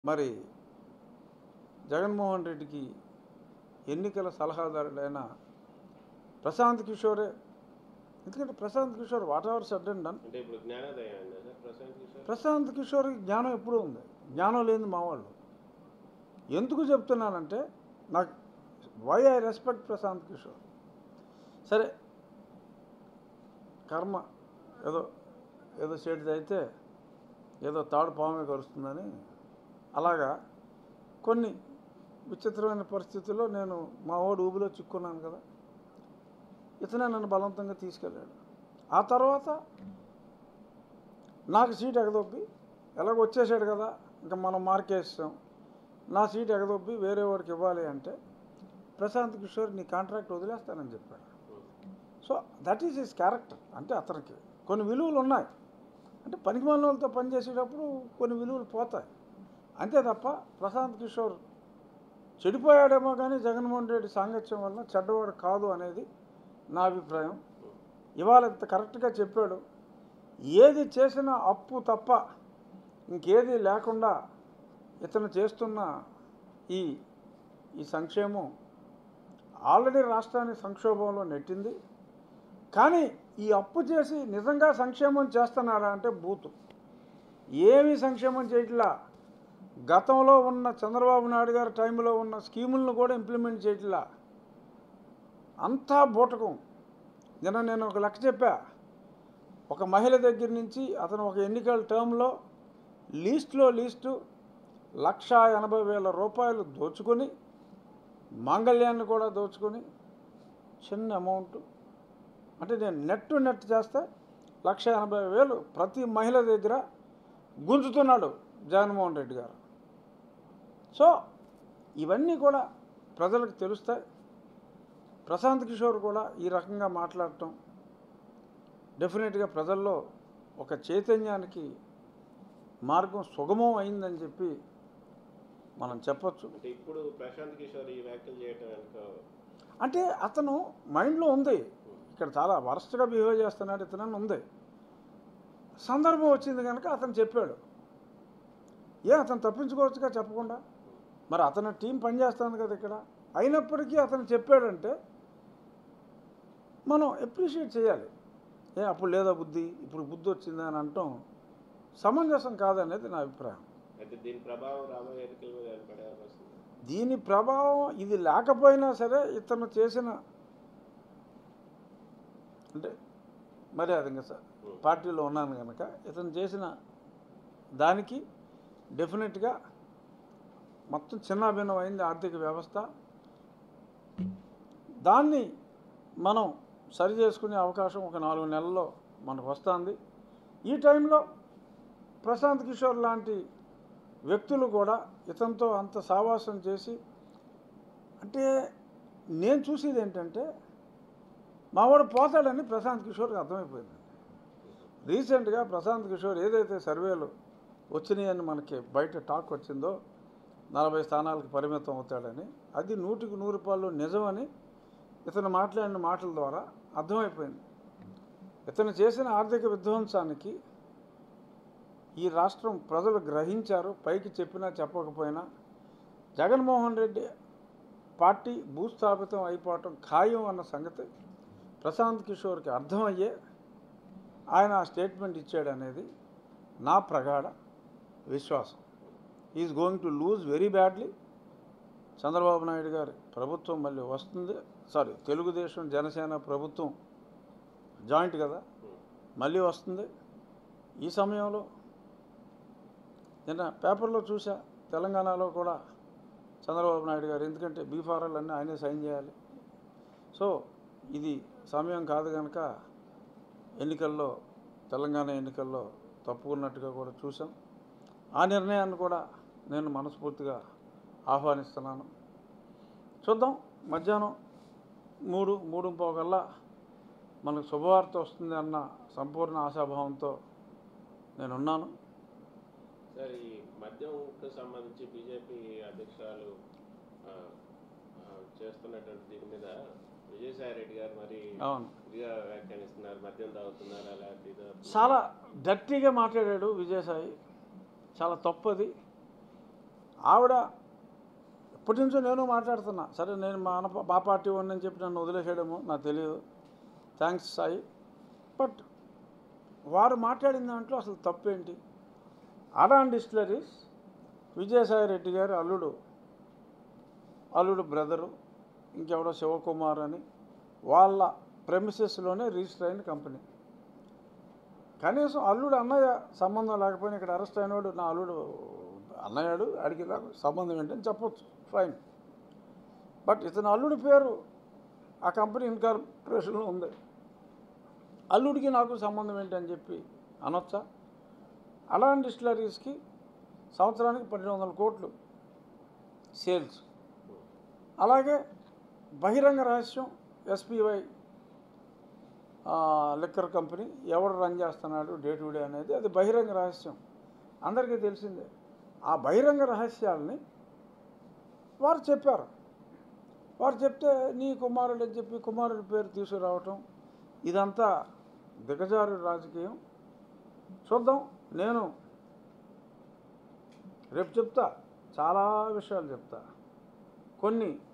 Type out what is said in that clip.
మరి జగన్మోహన్ రెడ్డికి ఎన్నికల సలహాదారుడైన ప్రశాంత్ కిషోరే ఎందుకంటే Prashant Kishor whatever said and done అంటే ఇప్పుడు జ్ఞానోదయం అయిందా సార్ ప్రశాంత్ కిషోర్ ప్రశాంత్ కిషోర్కి జ్ఞానం ఎప్పుడూ ఉంది జ్ఞానం లేని మా వాళ్ళు ఎందుకు చెప్తున్నానంటే నాకు why I respect Prashant Kishor సరే కర్మ ఏదో ఏదో చేటిది అయితే ఏదో తాడు పామే కరుస్తుందని అలాగా కొన్ని విచిత్రమైన పరిస్థితుల్లో నేను మా వాడు ఊబిలో చిక్కున్నాను కదా ఇతనే నన్ను బలవంతంగా తీసుకెళ్ళాడు ఆ తర్వాత నాకు సీట్ ఎగదొబ్బి ఎలాగ వచ్చేసాడు కదా ఇంకా మనం మార్కేస్తాం నా సీట్ ఎగదొబ్బి వేరే వాడికి ఇవ్వాలి అంటే ప్రశాంత్ కిషోర్ నీ కాంట్రాక్ట్ వదిలేస్తానని చెప్పాడు so that is his character అంటే అతనికి కొన్ని విలువలు ఉన్నాయి అంటే పనికి వాళ్ళతో పనిచేసేటప్పుడు కొన్ని విలువలు పోతాయి అంతే తప్ప ప్రశాంత్ కిషోర్ చెడిపోయాడేమో కానీ జగన్మోహన్ రెడ్డి సాంగత్యం వల్ల చెడ్డవాడు కాదు అనేది నా అభిప్రాయం ఇవాళ ఇంత కరెక్ట్గా చెప్పాడు ఏది చేసినా అప్పు తప్ప ఇంకేది లేకుండా ఇతను చేస్తున్న ఈ ఈ సంక్షేమం ఆల్రెడీ రాష్ట్రాన్ని సంక్షోభంలో నెట్టింది కానీ ఈ అప్పు చేసి నిజంగా సంక్షేమం చేస్తున్నారా అంటే బూతు ఏమీ సంక్షేమం చేయట్లా గతంలో ఉన్న చంద్రబాబు నాయుడు గారి టైంలో ఉన్న స్కీములను కూడా ఇంప్లిమెంట్ చేయట్లా అంతా బూటకం నిన్న నేను ఒక లెక్క చెప్పా ఒక మహిళ దగ్గర నుంచి అతను ఒక ఎన్నికల టర్మ్లో లీస్ట్లో లీస్టు లక్ష ఎనభై వేల రూపాయలు దోచుకొని మాంగళ్యాన్ని కూడా దోచుకొని చిన్న అమౌంట్ అంటే నేను నెట్ నెట్ చేస్తే లక్ష ఎనభై వేలు ప్రతి మహిళ దగ్గర గుంజుతున్నాడు జగన్మోహన్ రెడ్డి గారు సో ఇవన్నీ కూడా ప్రజలకు తెలుస్తాయి ప్రశాంత్ కిషోర్ కూడా ఈ రకంగా మాట్లాడటం డెఫినెట్గా ప్రజల్లో ఒక చైతన్యానికి మార్గం సుగమం అయిందని చెప్పి మనం చెప్పొచ్చు అంటే ఇప్పుడు ప్రశాంత్ కిషోర్ ఈ వ్యాఖ్యలు చేయటం వెనుక అంటే అతను మైండ్లో ఉంది ఇక్కడ చాలా వరస్ట్గా బిహేవ్ చేస్తున్నాడు ఇతనని ఉంది సందర్భం వచ్చింది కనుక అతను చెప్పాడు ఏ అతను తప్పించుకోవచ్చుగా చెప్పకుండా మరి అతని టీం పనిచేస్తుంది కదా ఇక్కడ అయినప్పటికీ అతను చెప్పాడంటే మనం అప్రిషియేట్ చేయాలి ఏ అప్పుడు లేదా బుద్ధి ఇప్పుడు బుద్ధి వచ్చింది అని అనటం సమంజసం కాదనేది నా అభిప్రాయం అయితే దీని ప్రభావం రాబోయే ఎన్నికల మీద ఏర్పడే అవకాశం ఉంది. దీని ప్రభావం ఇది లేకపోయినా సరే ఇతను చేసిన అంటే మరి అది ఇంకా సార్ పార్టీలో ఉన్నాను కనుక ఇతను చేసిన దానికి డెఫినెట్గా మొత్తం చిన్నాభిన్నం అయింది ఆర్థిక వ్యవస్థ దాన్ని మనం సరి చేసుకునే అవకాశం ఒక నాలుగు నెలల్లో మనకు వస్తుంది ఈ టైంలో ప్రశాంత్ కిషోర్ లాంటి వ్యక్తులు కూడా ఇతనితో అంత సావాసం చేసి అంటే నేను చూసేది ఏంటంటే మావాడు పోతాడని ప్రశాంత్ కిషోర్కి అర్థమైపోయింది రీసెంట్గా ప్రశాంత్ కిషోర్ ఏదైతే సర్వేలు వచ్చినాయని మనకి బయట టాక్ వచ్చిందో నలభై స్థానాలకు పరిమితం అవుతాడని అది నూటికి నూరు రూపాయలు నిజమని ఇతను మాట్లాడిన మాటల ద్వారా అర్థమైపోయింది ఇతను చేసిన ఆర్థిక విధ్వంసానికి ఈ రాష్ట్రం ప్రజలు గ్రహించారు పైకి చెప్పినా చెప్పకపోయినా జగన్మోహన్ రెడ్డి పార్టీ భూస్థాపితం అయిపోవటం ఖాయం అన్న సంగతి ప్రశాంత్ కిషోర్కి అర్థమయ్యే ఆయన ఆ స్టేట్మెంట్ ఇచ్చాడనేది నా ప్రగాఢ విశ్వాసం is going to lose very badly Chandrababu Naidu garu ప్రభుత్వం మళ్ళీ వస్తుంది సారీ తెలుగుదేశం జనసేన ప్రభుత్వం జాయింట్ కదా మళ్ళీ వస్తుంది ఈ సమయంలో నిన్న పేపర్లో చూసా తెలంగాణలో కూడా చంద్రబాబు నాయుడు గారు ఎందుకంటే బీఫారాలు అన్నీ ఆయనే సైన్ చేయాలి సో ఇది సమయం కాదు కనుక ఎన్నికల్లో తెలంగాణ ఎన్నికల్లో తప్పుకున్నట్టుగా కూడా చూసాం ఆ నిర్ణయాన్ని కూడా నేను మనస్ఫూర్తిగా ఆహ్వానిస్తున్నాను చూద్దాం మధ్యాహ్నం మూడు మూడు పోగల్లా మనకు శుభవార్త వస్తుంది అన్న సంపూర్ణ ఆశాభావంతో నేనున్నాను సార్ ఈ మద్యంకు సంబంధించి బీజేపీ అధ్యక్షురాలు ఆ, ఆ, చేస్తున్నటువంటి దీని మీద విజయసాయి రెడ్డి గారు మరి అవును ఇదిగా వ్యాఖ్యానిస్తున్నారు మద్యం తాగుతున్నారా లేకపోతే ఇదో చాలా డర్టీగా మాట్లాడాడు విజయసాయి చాలా తప్పది ఆవిడ ఎప్పటి నుంచో నేను మాట్లాడుతున్నా సరే నేను మా అన్న- మా పార్టీ అని చెప్పి నన్ను వదిలేసేయడము నాకు తెలియదు థ్యాంక్స్ సాయి బట్ వారు మాట్లాడిన దాంట్లో అసలు తప్పేంటి అడాన్ డిస్టిలరీస్ విజయసాయి రెడ్డి గారి అల్లుడు అల్లుడు బ్రదరు ఇంకెవడో శివకుమార్ అని వాళ్ళ ప్రెమిసెస్లోనే రిజిస్టర్ అయిన కంపెనీ కనీసం అల్లుడు అన్నయ్య సంబంధం లేకపోయినా ఇక్కడ అరెస్ట్ అయినవాడు నా అల్లుడు అన్నయ్యాడు ఆడికి నాకు సంబంధం ఏంటని చెప్పొచ్చు ఫైన్ బట్ ఇతని అల్లుడి పేరు ఆ కంపెనీ ఇన్కార్పొరేషన్లో ఉంది అల్లుడికి నాకు సంబంధం ఏంటని చెప్పి అనొచ్చా అలాంటి డిస్టిలరీస్కి సంవత్సరానికి పన్నెండు వందల కోట్లు సేల్స్ అలాగే బహిరంగ రహస్యం ఎస్పీవై లిక్కర్ కంపెనీ ఎవడు రన్ చేస్తున్నాడు డే టు డే అనేది అది బహిరంగ రహస్యం అందరికీ తెలిసిందే ఆ బహిరంగ రహస్యాలని వారు చెప్పారు వారు చెప్తే నీ కుమారుడు అని చెప్పి కుమారుడి పేరు తీసుకురావటం ఇదంతా దిగజారు రాజకీయం చూద్దాం నేను రేపు చెప్తా చాలా విషయాలు చెప్తా కొన్ని